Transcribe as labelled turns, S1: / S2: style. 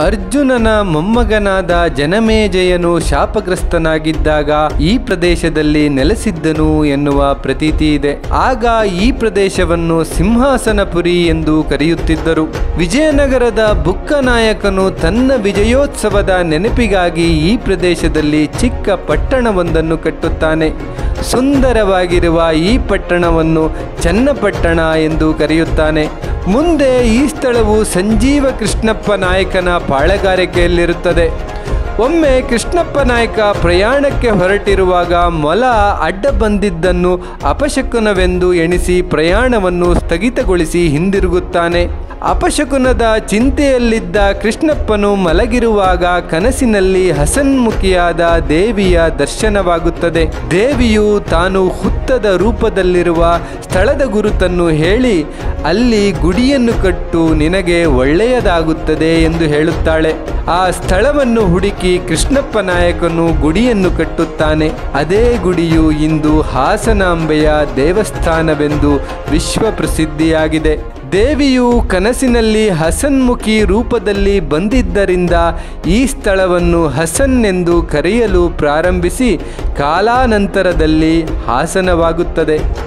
S1: ಅರ್ಜುನನ ಮೊಮ್ಮಗನಾದ ಜನಮೇಜಯನು ಶಾಪಗ್ರಸ್ತನಾಗಿದ್ದಾಗ ಈ ಪ್ರದೇಶದಲ್ಲಿ ನೆಲೆಸಿದ್ದನು ಎನ್ನುವ ಪ್ರತೀತಿ ಇದೆ ಆಗ ಈ ಪ್ರದೇಶವನ್ನು ಸಿಂಹಾಸನಪುರಿ ಎಂದು ಕರೆಯುತ್ತಿದ್ದರು ವಿಜಯನಗರದ ಬುಕ್ಕ ನಾಯಕನು ತನ್ನ ವಿಜಯೋತ್ಸವದ ನೆನಪಿಗಾಗಿ ಈ ಪ್ರದೇಶದಲ್ಲಿ ಚಿಕ್ಕ ಪಟ್ಟಣವೊಂದನ್ನು ಕಟ್ಟುತ್ತಾನೆ ಸುಂದರವಾಗಿರುವ ಈ ಪಟ್ಟಣವನ್ನು ಚನ್ನಪಟ್ಟಣ ಎಂದು ಕರೆಯುತ್ತಾನೆ ಮುಂದೆ ಈ ಸ್ಥಳವು ಸಂಜೀವ ಕೃಷ್ಣಪ್ಪ ನಾಯಕನ ಪಾಳೆಗಾರಿಕೆಯಲ್ಲಿರುತ್ತದೆ ಒಮ್ಮೆ ಕೃಷ್ಣಪ್ಪ ನಾಯಕ ಪ್ರಯಾಣಕ್ಕೆ ಹೊರಟಿರುವಾಗ ಮೊಲ ಅಡ್ಡ ಬಂದಿದ್ದನ್ನು ಅಪಶಕುನವೆಂದು ಎಣಿಸಿ ಪ್ರಯಾಣವನ್ನು ಸ್ಥಗಿತಗೊಳಿಸಿ ಹಿಂದಿರುಗುತ್ತಾನೆ ಅಪಶಕುನದ ಚಿಂತೆಯಲ್ಲಿದ್ದ ಕೃಷ್ಣಪ್ಪನು ಮಲಗಿರುವಾಗ ಕನಸಿನಲ್ಲಿ ಹಸನ್ಮುಖಿಯಾದ ದೇವಿಯ ದರ್ಶನವಾಗುತ್ತದೆ ದೇವಿಯು ತಾನು ಹುತ್ತದ ರೂಪದಲ್ಲಿರುವ ಸ್ಥಳದ ಗುರುತನ್ನು ಹೇಳಿ ಅಲ್ಲಿ ಗುಡಿಯನ್ನು ಕಟ್ಟು ನಿನಗೆ ಒಳ್ಳೆಯದಾಗುತ್ತದೆ ಎಂದು ಹೇಳುತ್ತಾಳೆ ಆ ಸ್ಥಳವನ್ನು ಹುಡುಕಿ ಕೃಷ್ಣಪ್ಪ ನಾಯಕನು ಗುಡಿಯನ್ನು ಕಟ್ಟುತ್ತಾನೆ ಅದೇ ಗುಡಿಯು ಇಂದು ಹಾಸನಾಂಬೆಯ ದೇವಸ್ಥಾನವೆಂದು ವಿಶ್ವ ಪ್ರಸಿದ್ಧಿಯಾಗಿದೆ ದೇವಿಯು ಕನಸಿನಲ್ಲಿ ಹಸನ್ಮುಖಿ ರೂಪದಲ್ಲಿ ಬಂದಿದ್ದರಿಂದ ಈ ಸ್ಥಳವನ್ನು ಹಸನ್ ಎಂದು ಕರೆಯಲು ಪ್ರಾರಂಭಿಸಿ ಕಾಲಾನಂತರದಲ್ಲಿ ಹಾಸನವಾಗುತ್ತದೆ